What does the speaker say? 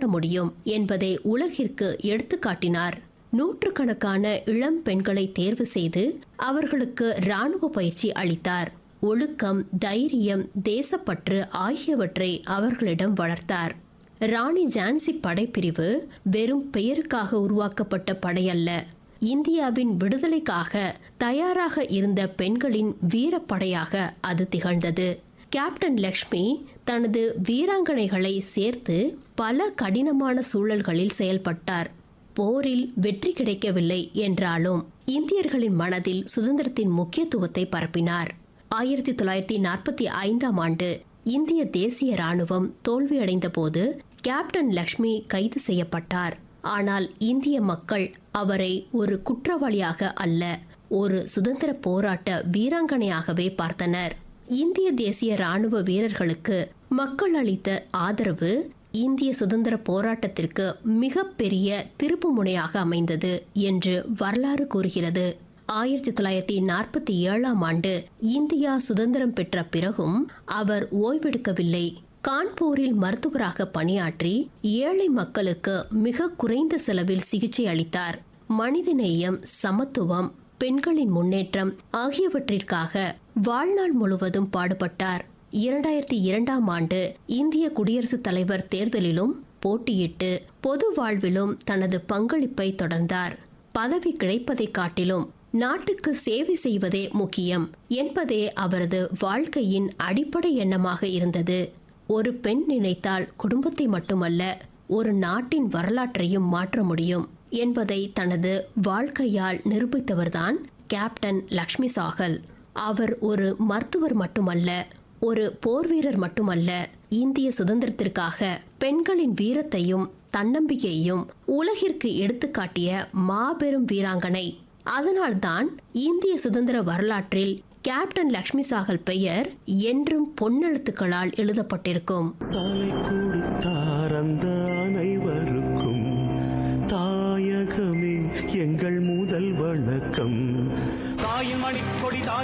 முடியும் என்பதை உலகிற்கு எடுத்துக்காட்டினார் நூற்றுக்கணக்கான இளம் பெண்களை தேர்வு செய்து அவர்களுக்கு இராணுவ பயிற்சி அளித்தார் ஒழுக்கம் தைரியம் தேசப்பற்று ஆகியவற்றை அவர்களிடம் வளர்த்தார் ராணி ஜான்சி படைப்பிரிவு வெறும் பெயருக்காக உருவாக்கப்பட்ட படையல்ல இந்தியாவின் விடுதலைக்காக தயாராக இருந்த பெண்களின் வீரப்படையாக அது திகழ்ந்தது கேப்டன் லக்ஷ்மி தனது வீராங்கனைகளை சேர்த்து பல கடினமான சூழல்களில் செயல்பட்டார் போரில் வெற்றி கிடைக்கவில்லை என்றாலும் இந்தியர்களின் மனதில் சுதந்திரத்தின் முக்கியத்துவத்தை பரப்பினார் ஆயிரத்தி தொள்ளாயிரத்தி நாற்பத்தி ஐந்தாம் ஆண்டு இந்திய தேசிய ராணுவம் தோல்வியடைந்த போது கேப்டன் லக்ஷ்மி கைது செய்யப்பட்டார் ஆனால் இந்திய மக்கள் அவரை ஒரு குற்றவாளியாக அல்ல ஒரு சுதந்திர போராட்ட வீராங்கனையாகவே பார்த்தனர் இந்திய தேசிய ராணுவ வீரர்களுக்கு மக்கள் அளித்த ஆதரவு இந்திய சுதந்திர போராட்டத்திற்கு மிகப்பெரிய திருப்பு முனையாக அமைந்தது என்று வரலாறு கூறுகிறது ஆயிரத்தி தொள்ளாயிரத்தி நாற்பத்தி ஏழாம் ஆண்டு இந்தியா சுதந்திரம் பெற்ற பிறகும் அவர் ஓய்வெடுக்கவில்லை கான்பூரில் மருத்துவராக பணியாற்றி ஏழை மக்களுக்கு மிக குறைந்த செலவில் சிகிச்சை அளித்தார் மனிதநேயம் சமத்துவம் பெண்களின் முன்னேற்றம் ஆகியவற்றிற்காக வாழ்நாள் முழுவதும் பாடுபட்டார் இரண்டாயிரத்தி இரண்டாம் ஆண்டு இந்திய குடியரசுத் தலைவர் தேர்தலிலும் போட்டியிட்டு பொது வாழ்விலும் தனது பங்களிப்பை தொடர்ந்தார் பதவி கிடைப்பதைக் காட்டிலும் நாட்டுக்கு சேவை செய்வதே முக்கியம் என்பதே அவரது வாழ்க்கையின் அடிப்படை எண்ணமாக இருந்தது ஒரு பெண் நினைத்தால் குடும்பத்தை மட்டுமல்ல ஒரு நாட்டின் வரலாற்றையும் மாற்ற முடியும் என்பதை தனது வாழ்க்கையால் நிரூபித்தவர்தான் கேப்டன் லக்ஷ்மி சாகல் அவர் ஒரு மருத்துவர் மட்டுமல்ல ஒரு போர் வீரர் மட்டுமல்ல இந்திய சுதந்திரத்திற்காக பெண்களின் வீரத்தையும் தன்னம்பிக்கையையும் உலகிற்கு எடுத்துக்காட்டிய மாபெரும் வீராங்கனை அதனால்தான் இந்திய சுதந்திர வரலாற்றில் கேப்டன் லக்ஷ்மி சாகல் பெயர் என்றும் பொன்னெழுத்துக்களால் எழுதப்பட்டிருக்கும் தலை கொடுத்தார் அந்த அனைவருக்கும் தாயகமே எங்கள் முதல் வணக்கம் தாயின் மணிக்கொடி தாய்